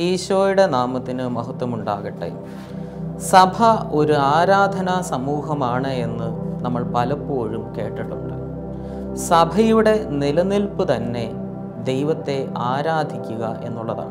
ഈശോയുടെ നാമത്തിന് മഹത്വമുണ്ടാകട്ടെ സഭ ഒരു ആരാധനാ സമൂഹമാണ് എന്ന് നമ്മൾ പലപ്പോഴും കേട്ടിട്ടുണ്ട് സഭയുടെ നിലനിൽപ്പ് തന്നെ ദൈവത്തെ ആരാധിക്കുക എന്നുള്ളതാണ്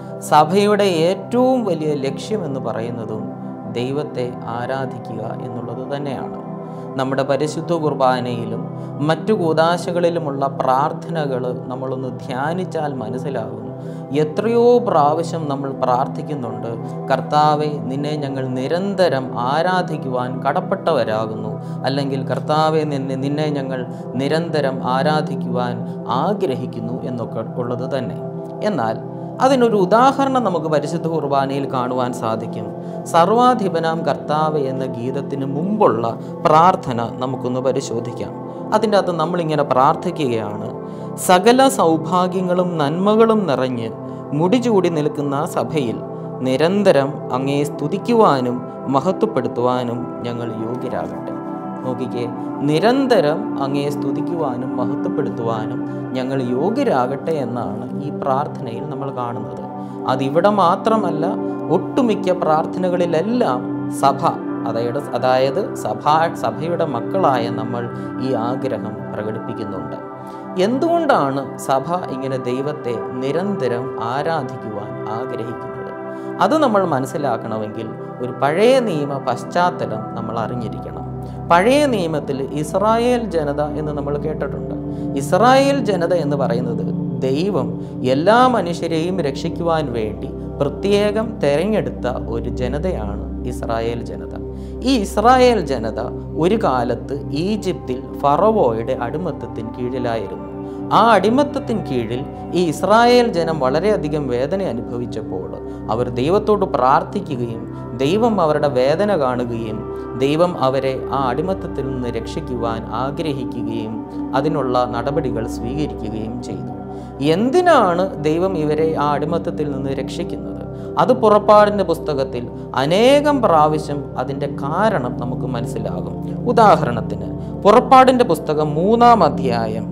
സഭയുടെ ഏറ്റവും വലിയ ലക്ഷ്യമെന്ന് പറയുന്നതും ദൈവത്തെ ആരാധിക്കുക എന്നുള്ളത് തന്നെയാണ് നമ്മുടെ പരിശുദ്ധ കുർബാനയിലും മറ്റു കൂതാശകളിലുമുള്ള പ്രാർത്ഥനകൾ നമ്മളൊന്ന് ധ്യാനിച്ചാൽ മനസ്സിലാകും എത്രയോ പ്രാവശ്യം നമ്മൾ പ്രാർത്ഥിക്കുന്നുണ്ട് കർത്താവെ നിന്നെ ഞങ്ങൾ നിരന്തരം ആരാധിക്കുവാൻ കടപ്പെട്ടവരാകുന്നു അല്ലെങ്കിൽ കർത്താവെ നിന്നെ നിന്നെ ഞങ്ങൾ നിരന്തരം ആരാധിക്കുവാൻ ആഗ്രഹിക്കുന്നു എന്നൊക്കെ ഉള്ളത് തന്നെ എന്നാൽ അതിനൊരു ഉദാഹരണം നമുക്ക് പരിശുദ്ധ കുർബാനയിൽ കാണുവാൻ സാധിക്കും സർവാധിപനാം കർത്താവ് എന്ന ഗീതത്തിന് മുമ്പുള്ള പ്രാർത്ഥന നമുക്കൊന്ന് പരിശോധിക്കാം അതിൻ്റെ അകത്ത് നമ്മളിങ്ങനെ പ്രാർത്ഥിക്കുകയാണ് സകല സൗഭാഗ്യങ്ങളും നന്മകളും നിറഞ്ഞ് മുടിചൂടി നിൽക്കുന്ന സഭയിൽ നിരന്തരം അങ്ങേ സ്തുതിക്കുവാനും മഹത്വപ്പെടുത്തുവാനും ഞങ്ങൾ യോഗ്യരാകട്ടെ നോക്കിക്കേ നിരന്തരം അങ്ങയെ സ്തുതിക്കുവാനും മഹത്വപ്പെടുത്തുവാനും ഞങ്ങൾ യോഗ്യരാകട്ടെ എന്നാണ് ഈ പ്രാർത്ഥനയിൽ നമ്മൾ കാണുന്നത് അതിവിടെ മാത്രമല്ല ഒട്ടുമിക്ക പ്രാർത്ഥനകളിലെല്ലാം സഭ അതായത് അതായത് സഭാ സഭയുടെ മക്കളായ നമ്മൾ ഈ ആഗ്രഹം പ്രകടിപ്പിക്കുന്നുണ്ട് എന്തുകൊണ്ടാണ് സഭ ഇങ്ങനെ ദൈവത്തെ നിരന്തരം ആരാധിക്കുവാൻ ആഗ്രഹിക്കുന്നത് അത് നമ്മൾ മനസ്സിലാക്കണമെങ്കിൽ ഒരു പഴയ നിയമ പശ്ചാത്തലം നമ്മൾ അറിഞ്ഞിരിക്കണം പഴയ നിയമത്തിൽ ഇസ്രായേൽ ജനത എന്ന് നമ്മൾ കേട്ടിട്ടുണ്ട് ഇസ്രായേൽ ജനത എന്ന് പറയുന്നത് ദൈവം എല്ലാ മനുഷ്യരെയും രക്ഷിക്കുവാൻ വേണ്ടി പ്രത്യേകം തെരഞ്ഞെടുത്ത ഒരു ജനതയാണ് ഇസ്രായേൽ ജനത ഈ ഇസ്രായേൽ ജനത ഒരു കാലത്ത് ഈജിപ്തിൽ ഫറവോയുടെ അടിമത്തത്തിന് കീഴിലായിരുന്നു ആ അടിമത്തത്തിന് കീഴിൽ ഈ ഇസ്രായേൽ ജനം വളരെയധികം വേദന അനുഭവിച്ചപ്പോൾ അവർ ദൈവത്തോട് പ്രാർത്ഥിക്കുകയും ദൈവം അവരുടെ വേദന കാണുകയും ദൈവം അവരെ ആ അടിമത്തത്തിൽ നിന്ന് രക്ഷിക്കുവാൻ ആഗ്രഹിക്കുകയും അതിനുള്ള നടപടികൾ സ്വീകരിക്കുകയും ചെയ്തു എന്തിനാണ് ദൈവം ഇവരെ ആ അടിമത്തത്തിൽ നിന്ന് രക്ഷിക്കുന്നത് അത് പുറപ്പാടിൻ്റെ പുസ്തകത്തിൽ അനേകം പ്രാവശ്യം അതിൻ്റെ കാരണം നമുക്ക് മനസ്സിലാകും ഉദാഹരണത്തിന് പുറപ്പാടിൻ്റെ പുസ്തകം മൂന്നാം അധ്യായം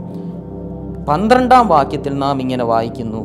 പന്ത്രണ്ടാം വാക്യത്തിൽ നാം ഇങ്ങനെ വായിക്കുന്നു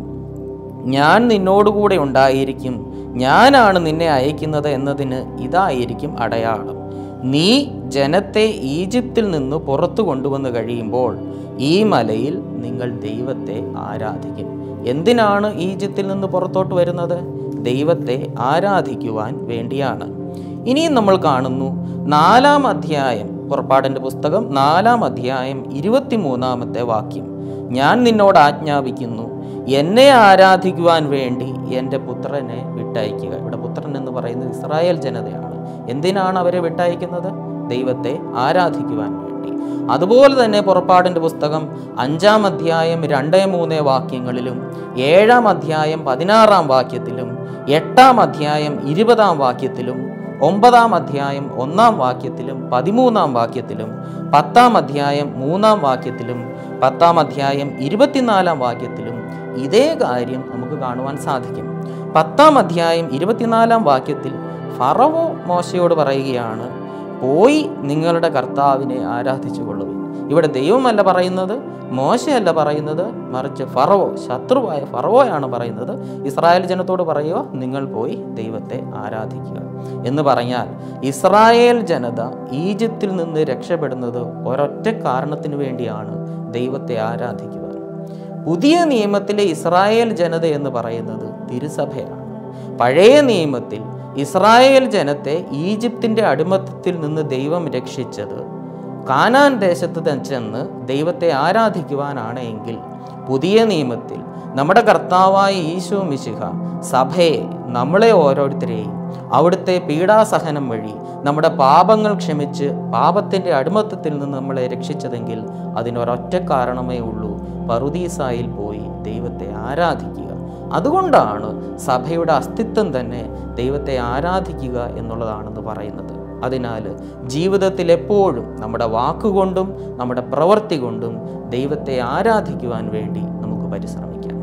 ഞാൻ നിന്നോടുകൂടെ ഉണ്ടായിരിക്കും ഞാനാണ് നിന്നെ അയക്കുന്നത് എന്നതിന് ഇതായിരിക്കും അടയാളം നീ ജനത്തെ ഈജിപ്തിൽ നിന്ന് പുറത്തു കൊണ്ടുവന്ന് കഴിയുമ്പോൾ ഈ മലയിൽ നിങ്ങൾ ദൈവത്തെ ആരാധിക്കും എന്തിനാണ് ഈജിപ്തിൽ നിന്ന് പുറത്തോട്ട് വരുന്നത് ദൈവത്തെ ആരാധിക്കുവാൻ വേണ്ടിയാണ് ഇനിയും നമ്മൾ കാണുന്നു നാലാം അധ്യായം പുറപ്പാടിൻ്റെ പുസ്തകം നാലാം അധ്യായം ഇരുപത്തിമൂന്നാമത്തെ വാക്യം ഞാൻ നിന്നോട് ആജ്ഞാപിക്കുന്നു എന്നെ ആരാധിക്കുവാൻ വേണ്ടി എൻ്റെ പുത്രനെ വിട്ടയക്കുക ഇവിടെ പുത്രൻ എന്ന് പറയുന്നത് ഇസ്രായേൽ ജനതയാണ് എന്തിനാണ് അവരെ വിട്ടയക്കുന്നത് ദൈവത്തെ ആരാധിക്കുവാൻ വേണ്ടി അതുപോലെ തന്നെ പുറപ്പാടിൻ്റെ പുസ്തകം അഞ്ചാം അധ്യായം രണ്ട് മൂന്ന് വാക്യങ്ങളിലും ഏഴാം അധ്യായം പതിനാറാം വാക്യത്തിലും എട്ടാം അധ്യായം ഇരുപതാം വാക്യത്തിലും ഒമ്പതാം അധ്യായം ഒന്നാം വാക്യത്തിലും പതിമൂന്നാം വാക്യത്തിലും പത്താം അധ്യായം മൂന്നാം വാക്യത്തിലും പത്താം അധ്യായം ഇരുപത്തിനാലാം വാക്യത്തിലും ഇതേ കാര്യം നമുക്ക് കാണുവാൻ സാധിക്കും പത്താം അധ്യായം ഇരുപത്തിനാലാം വാക്യത്തിൽ ഫറവോ മോശയോട് പറയുകയാണ് പോയി നിങ്ങളുടെ കർത്താവിനെ ആരാധിച്ചു കൊള്ളുവിൻ ഇവിടെ ദൈവമല്ല പറയുന്നത് മോശയല്ല പറയുന്നത് മറിച്ച് ഫറവോ ശത്രുവായ ഫറവോയാണ് പറയുന്നത് ഇസ്രായേൽ ജനത്തോട് പറയുക നിങ്ങൾ പോയി ദൈവത്തെ ആരാധിക്കുക എന്ന് പറഞ്ഞാൽ ഇസ്രായേൽ ജനത ഈജിപ്തിൽ നിന്ന് രക്ഷപ്പെടുന്നത് ഒരൊറ്റ കാരണത്തിന് വേണ്ടിയാണ് ദൈവത്തെ ആരാധിക്കുവാൻ പുതിയ നിയമത്തിലെ ഇസ്രായേൽ ജനത എന്ന് പറയുന്നത് തിരുസഭയാണ് പഴയ നിയമത്തിൽ ഇസ്രായേൽ ജനത്തെ ഈജിപ്തിൻ്റെ അടിമത്തത്തിൽ നിന്ന് ദൈവം രക്ഷിച്ചത് കാനാൻ ദേശത്ത് ചെന്ന് ദൈവത്തെ ആരാധിക്കുവാനാണ് എങ്കിൽ പുതിയ നിയമത്തിൽ നമ്മുടെ കർത്താവായ ഈശോ മിശിഹ സഭയെ നമ്മളെ ഓരോരുത്തരെയും അവിടുത്തെ പീഡാസഹനം വഴി നമ്മുടെ പാപങ്ങൾ ക്ഷമിച്ച് പാപത്തിൻ്റെ അടിമത്തത്തിൽ നിന്ന് നമ്മളെ രക്ഷിച്ചതെങ്കിൽ അതിനൊരൊറ്റ കാരണമേ ഉള്ളൂ പറുദീസായിൽ പോയി ദൈവത്തെ ആരാധിക്കുക അതുകൊണ്ടാണ് സഭയുടെ അസ്തിത്വം തന്നെ ദൈവത്തെ ആരാധിക്കുക എന്നുള്ളതാണെന്ന് പറയുന്നത് അതിനാൽ ജീവിതത്തിൽ എപ്പോഴും നമ്മുടെ വാക്കുകൊണ്ടും നമ്മുടെ പ്രവൃത്തി കൊണ്ടും ദൈവത്തെ ആരാധിക്കുവാൻ വേണ്ടി നമുക്ക് പരിശ്രമിക്കാം